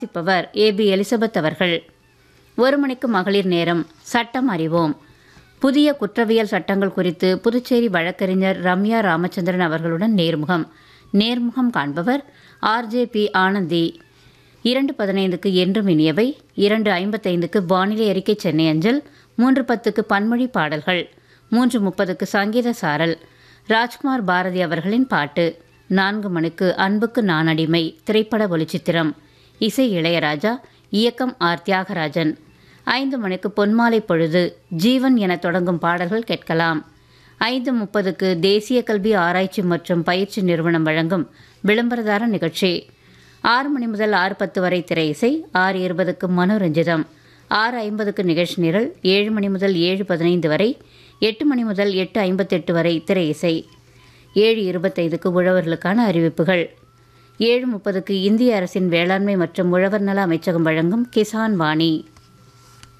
வாசிப்பவர் AB Elizabeth அவர்கள் ஒரு மணிக்கு மகளிர் நேரம் சட்டம் அறிவோம் புதிய குற்றவியல் சட்டங்கள் குறித்து புதுச்சேரி வழக்கறிஞர் ரம்யா ராமச்சந்திரன் அவர்களுடன் நேர்முகம் நேர்முகம் காண்பவர் ஆர்ஜேபி ஆனந்தி இரண்டு பதினைந்துக்கு என்றும் இனியவை இரண்டு ஐம்பத்தைந்துக்கு வானிலை அறிக்கை சென்னை அஞ்சல் மூன்று பத்துக்கு பன்மொழி பாடல்கள் மூன்று முப்பதுக்கு சங்கீத சாரல் ராஜ்குமார் பாரதி அவர்களின் பாட்டு நான்கு மணிக்கு அன்புக்கு நான் அடிமை திரைப்பட ஒளிச்சித்திரம் இசை இளையராஜா இயக்கம் ஆர் தியாகராஜன் ஐந்து மணிக்கு பொன்மாலை பொழுது ஜீவன் என தொடங்கும் பாடல்கள் கேட்கலாம் ஐந்து முப்பதுக்கு தேசிய கல்வி ஆராய்ச்சி மற்றும் பயிற்சி நிறுவனம் வழங்கும் விளம்பரதார நிகழ்ச்சி ஆறு மணி முதல் ஆறு பத்து வரை திரை இசை ஆறு இருபதுக்கு மனோரஞ்சிதம் ஆறு ஐம்பதுக்கு நிகழ்ச்சி நிரல் ஏழு மணி முதல் ஏழு பதினைந்து வரை எட்டு மணி முதல் எட்டு ஐம்பத்தெட்டு வரை திரை இசை ஏழு இருபத்தைந்துக்கு உழவர்களுக்கான அறிவிப்புகள் ஏழு முப்பதுக்கு இந்திய அரசின் வேளாண்மை மற்றும் உழவர் நல அமைச்சகம் வழங்கும் கிசான் வாணி